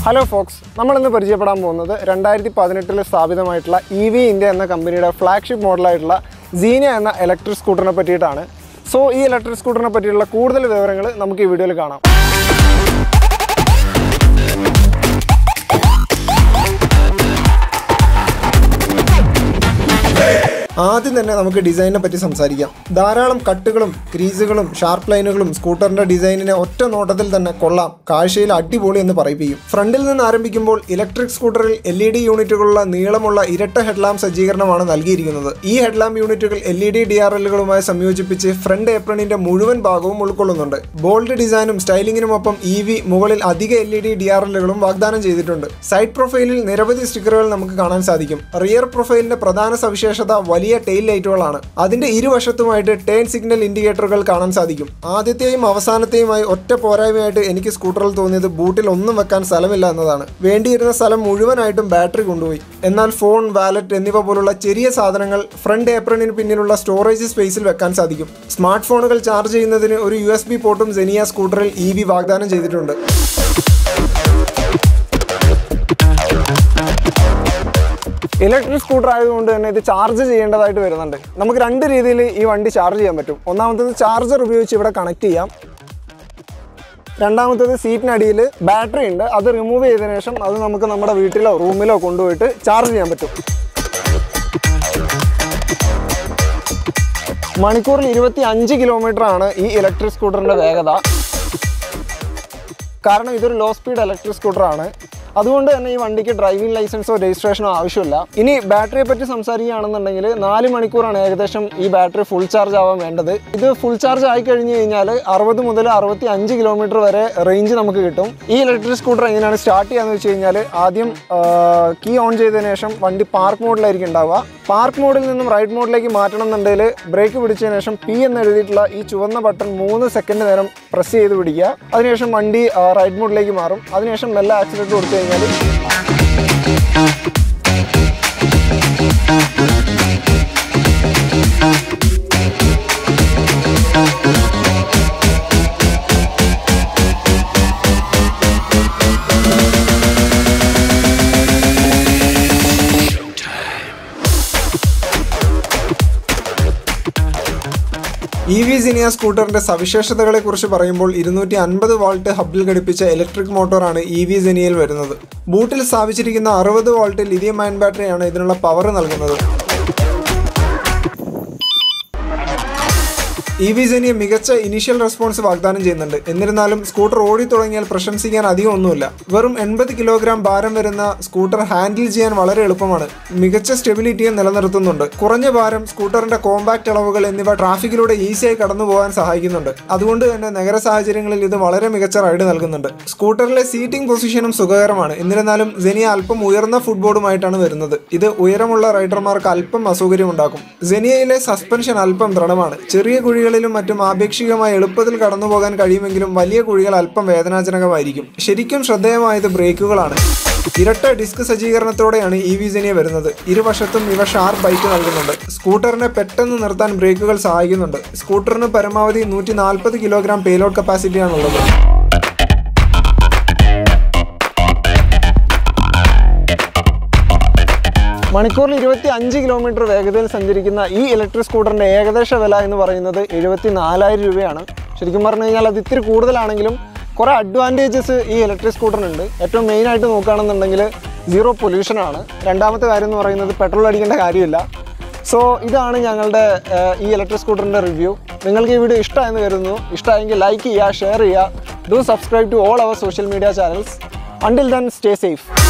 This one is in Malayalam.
ഹലോ ഫോക്സ് നമ്മളിന്ന് പരിചയപ്പെടാൻ പോകുന്നത് രണ്ടായിരത്തി പതിനെട്ടിൽ സ്ഥാപിതമായിട്ടുള്ള ഇ വി ഇന്ത്യ എന്ന കമ്പനിയുടെ ഫ്ലാഗ്ഷിപ്പ് മോഡലായിട്ടുള്ള സീനിയ എന്ന ഇലക്ട്രിക് സ്കൂട്ടറിനെ പറ്റിയിട്ടാണ് സോ ഈ ഇലക്ട്രിക് സ്കൂട്ടറിനെ പറ്റിയുള്ള കൂടുതൽ വിവരങ്ങൾ നമുക്ക് ഈ വീഡിയോയിൽ കാണാം ആദ്യം തന്നെ നമുക്ക് ഡിസൈനിനെ പറ്റി സംസാരിക്കാം ധാരാളം കട്ടുകളും ക്രീസുകളും ഷാർപ്പ് ലൈനുകളും സ്കൂട്ടറിന്റെ ഡിസൈനിനെ ഒറ്റ നോട്ടത്തിൽ തന്നെ കൊള്ളാം കാഴ്ചയിൽ അടിപൊളി എന്ന് പറയിപ്പിക്കും ഫ്രണ്ടിൽ നിന്ന് ആരംഭിക്കുമ്പോൾ ഇലക്ട്രിക് സ്കൂട്ടറിൽ എൽ ഇ ഡി യൂണിറ്റുകളുള്ള നീളമുള്ള ഇരട്ട ഹെഡ്ലാമ്പ് സജ്ജീകരണമാണ് നൽകിയിരിക്കുന്നത് ഈ ഹെഡ്ലാമ്പ് യൂണിറ്റുകൾ L E D D R എല്ലുകളുമായി സംയോജിപ്പിച്ച് ഫ്രണ്ട് ഏപ്രണിന്റെ മുഴുവൻ ഭാഗവും ഉൾക്കൊള്ളുന്നുണ്ട് ബോൾഡ് ഡിസൈനും സ്റ്റൈലിങ്ങിനുമൊപ്പം ഇ വി മുകളിൽ അധിക L E D D R എല്ലുകളും വാഗ്ദാനം ചെയ്തിട്ടുണ്ട് സൈഡ് പ്രൊഫൈലിൽ നിരവധി സ്റ്റിക്കറുകൾ നമുക്ക് കാണാൻ സാധിക്കും റിയർ പ്രൊഫൈലിന്റെ പ്രധാന സവിശേഷത വലിയ ടെയിൽ ലൈറ്റുകളാണ് അതിന്റെ ഇരുവശത്തുമായിട്ട് ടേൺ സിഗ്നൽ ഇൻഡിക്കേറ്ററുകൾ കാണാൻ സാധിക്കും ആദ്യത്തെയും അവസാനത്തെയുമായി ഒറ്റ പോരായ്മയായിട്ട് എനിക്ക് സ്കൂട്ടറിൽ തോന്നിയത് ബൂട്ടിൽ ഒന്നും വെക്കാൻ സ്ഥലമില്ല എന്നതാണ് വേണ്ടിയിരുന്ന സ്ഥലം മുഴുവനായിട്ടും ബാറ്ററി കൊണ്ടുപോയി എന്നാൽ ഫോൺ വാലറ്റ് എന്നിവ പോലുള്ള ചെറിയ സാധനങ്ങൾ ഫ്രണ്ട് ഏപ്രണിന് പിന്നിലുള്ള സ്റ്റോറേജ് സ്പേസിൽ വെക്കാൻ സാധിക്കും സ്മാർട്ട് ഫോണുകൾ ചാർജ് ചെയ്യുന്നതിന് ഒരു യു എസ് ബി പോർട്ടും സെനിയ സ്കൂട്ടറിൽ ഇ വി വാഗ്ദാനം ചെയ്തിട്ടുണ്ട് ഇലക്ട്രിക് സ്കൂട്ടർ ആയതുകൊണ്ട് തന്നെ ഇത് ചാർജ് ചെയ്യേണ്ടതായിട്ട് വരുന്നുണ്ട് നമുക്ക് രണ്ട് രീതിയിൽ ഈ വണ്ടി ചാർജ് ചെയ്യാൻ പറ്റും ഒന്നാമത്തത് ചാർജർ ഉപയോഗിച്ച് ഇവിടെ കണക്ട് ചെയ്യാം രണ്ടാമത്തത് സീറ്റിനടിയിൽ ബാറ്ററി ഉണ്ട് അത് റിമൂവ് ചെയ്തതിനു ശേഷം അത് നമുക്ക് നമ്മുടെ വീട്ടിലോ റൂമിലോ കൊണ്ടുപോയിട്ട് ചാർജ് ചെയ്യാൻ പറ്റും മണിക്കൂറിൽ ഇരുപത്തി അഞ്ച് കിലോമീറ്റർ ആണ് ഈ ഇലക്ട്രിക് സ്കൂട്ടറിൻ്റെ വേഗത കാരണം ഇതൊരു ലോ സ്പീഡ് ഇലക്ട്രിക് സ്കൂട്ടറാണ് അതുകൊണ്ട് തന്നെ ഈ വണ്ടിക്ക് ഡ്രൈവിംഗ് ലൈസൻസോ രജിസ്ട്രേഷനോ ആവശ്യമില്ല ഇനി ബാറ്ററിയെ പറ്റി സംസാരിക്കുകയാണെന്നുണ്ടെങ്കിൽ നാല് മണിക്കൂറാണ് ഏകദേശം ഈ ബാറ്ററി ഫുൾ ചാർജ് ആവാൻ വേണ്ടത് ഇത് ഫുൾ ചാർജ് ആയി കഴിഞ്ഞ് കഴിഞ്ഞാൽ അറുപത് മുതൽ അറുപത്തി അഞ്ച് കിലോമീറ്റർ വരെ റേഞ്ച് നമുക്ക് കിട്ടും ഈ ഇലക്ട്രിക് സ്കൂട്ടർ എങ്ങനെയാണ് സ്റ്റാർട്ട് ചെയ്യാന്ന് വെച്ച് കഴിഞ്ഞാൽ ആദ്യം കീ ഓൺ ചെയ്തതിന് ശേഷം വണ്ടി പാർക്ക് മോഡിലായിരിക്കും ഉണ്ടാവുക പാർക്ക് മോഡിൽ നിന്നും റൈഡ് മോഡിലേക്ക് മാറ്റണം എന്നുണ്ടെങ്കിൽ ബ്രേക്ക് പിടിച്ചതിന് ശേഷം പി എന്ന് എഴുതിയിട്ടുള്ള ഈ ചുവന്ന ബട്ടൺ മൂന്ന് സെക്കൻഡ് നേരം പ്രസ് ചെയ്ത് പിടിക്കുക അതിനുശേഷം വണ്ടി റൈഡ് മോഡിലേക്ക് മാറും അതിനുശേഷം മെല്ലെ ആക്സിഡൻറ്റ് കൊടുത്തു കഴിഞ്ഞാൽ ഇ വി സിനിയ സ്കൂട്ടറിന്റെ സവിശേഷതകളെ കുറിച്ച് പറയുമ്പോൾ ഇരുന്നൂറ്റി അൻപത് വാൾട്ട് ഹബിൽ ഘടിപ്പിച്ച ഇലക്ട്രിക് മോട്ടോറാണ് ഇ വി സിനിയയിൽ വരുന്നത് ബൂട്ടിൽ സ്ഥാപിച്ചിരിക്കുന്ന അറുപത് വാൾട്ട് ലിഥിയം അയൺ ബാറ്ററിയാണ് ഇതിനുള്ള പവർ നൽകുന്നത് ഇ വി സെനിയ മികച്ച ഇനീഷ്യൽ റെസ്പോൺസ് വാഗ്ദാനം ചെയ്യുന്നുണ്ട് എന്നിരുന്നാലും സ്കൂട്ടർ ഓടി തുടങ്ങിയാൽ പ്രശംസിക്കാൻ അധികം ഒന്നുമില്ല വെറും എൺപത് കിലോഗ്രാം ഭാരം വരുന്ന സ്കൂട്ടർ ഹാൻഡിൽ ചെയ്യാൻ വളരെ എളുപ്പമാണ് മികച്ച സ്റ്റെബിലിറ്റിയെ നിലനിർത്തുന്നുണ്ട് കുറഞ്ഞ ഭാരം സ്കൂട്ടറിന്റെ കോമ്പാക്ട് അളവുകൾ എന്നിവ ട്രാഫിക്കിലൂടെ ഈസിയായി കടന്നു പോകാൻ സഹായിക്കുന്നുണ്ട് അതുകൊണ്ട് തന്നെ നഗര സാഹചര്യങ്ങളിൽ ഇത് വളരെ മികച്ച റൈഡ് നൽകുന്നുണ്ട് സ്കൂട്ടറിലെ സീറ്റിംഗ് പൊസിഷനും സുഖകരമാണ് എന്നിരുന്നാലും സെനിയ അല്പം ഉയർന്ന ഫുട്ബോർഡുമായിട്ടാണ് വരുന്നത് ഇത് ഉയരമുള്ള റൈഡർമാർക്ക് അല്പം അസൗകര്യമുണ്ടാക്കും സെനിയയിലെ സസ്പെൻഷൻ അല്പം ദൃഢമാണ് ചെറിയ കുഴികളിലും മറ്റും ആപേക്ഷികമായി എളുപ്പത്തിൽ കടന്നു പോകാൻ കഴിയുമെങ്കിലും വലിയ കുഴികൾ അല്പം വേദനാജനകമായിരിക്കും ശരിക്കും ശ്രദ്ധേയമായത് ബ്രേക്കുകളാണ് ഇരട്ട ഡിസ്ക് സജ്ജീകരണത്തോടെയാണ് ഇ വി സെനിയ വരുന്നത് ഇരുവശത്തും ഇവ ഷാർപ്പ് ബൈക്ക് നൽകുന്നുണ്ട് സ്കൂട്ടറിനെ പെട്ടെന്ന് നിർത്താൻ ബ്രേക്കുകൾ സഹായിക്കുന്നുണ്ട് സ്കൂട്ടറിന് പരമാവധി നൂറ്റി നാൽപ്പത് കിലോഗ്രാം പേലോഡ് കപ്പാസിറ്റിയാണുള്ളത് മണിക്കൂറിൽ ഇരുപത്തി അഞ്ച് കിലോമീറ്റർ വേഗതയിൽ സഞ്ചരിക്കുന്ന ഈ ഇലക്ട്രിക് സ്കൂട്ടറിൻ്റെ ഏകദേശ വില എന്ന് പറയുന്നത് എഴുപത്തി നാലായിരം രൂപയാണ് ശരിക്കും പറഞ്ഞു കഴിഞ്ഞാൽ അത് ഇത്തിരി കൂടുതലാണെങ്കിലും കുറേ അഡ്വാൻറ്റേജസ് ഈ ഇലക്ട്രിക് സ്കൂട്ടറിനുണ്ട് ഏറ്റവും മെയിനായിട്ട് നോക്കുകയാണെന്നുണ്ടെങ്കിൽ സീറോ പൊല്യൂഷനാണ് രണ്ടാമത്തെ കാര്യം എന്ന് പറയുന്നത് പെട്രോൾ അടിക്കേണ്ട കാര്യമില്ല സോ ഇതാണ് ഞങ്ങളുടെ ഏഹ്, ഈ ഇലക്ട്രിക് സ്കൂട്ടറിൻ്റെ റിവ്യൂ നിങ്ങൾക്ക് ഈ വീഡിയോ ഇഷ്ടമായെന്ന് കരുതുന്നു ഇഷ്ടമായെങ്കിൽ ലൈക്ക് ചെയ്യുക ഷെയർ ചെയ്യുക do subscribe to all our social media channels until then stay safe